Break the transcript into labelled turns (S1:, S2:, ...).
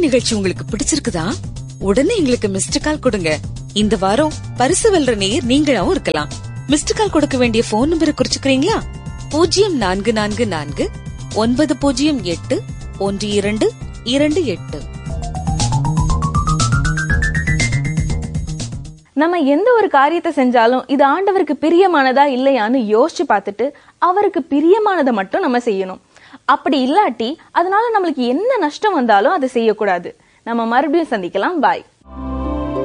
S1: நிகழ்ச்சி உங்களுக்கு பிடிச்சிருக்குதா உடனே எங்களுக்கு மிஸ்டு கால் கொடுங்க இந்த வாரம் பரிசு வெல்ற நேயர் நீங்களாவும் இருக்கலாம் மிஸ்டு கால் கொடுக்க வேண்டிய போன் நம்பரை குறிச்சுக்கிறீங்களா பூஜ்ஜியம் நான்கு நான்கு நான்கு ஒன்பது பூஜ்ஜியம் எட்டு ஒன்று இரண்டு இரண்டு எட்டு
S2: நம்ம எந்த ஒரு காரியத்தை செஞ்சாலும் இது ஆண்டவருக்கு பிரியமானதா இல்லையான்னு யோசிச்சு பார்த்துட்டு அவருக்கு பிரியமானதை மட்டும் நம்ம செய்யணும் அப்படி இல்லாட்டி அதனால நம்மளுக்கு என்ன நஷ்டம் வந்தாலும் அதை செய்யக்கூடாது நம்ம மறுபடியும் சந்திக்கலாம் பாய்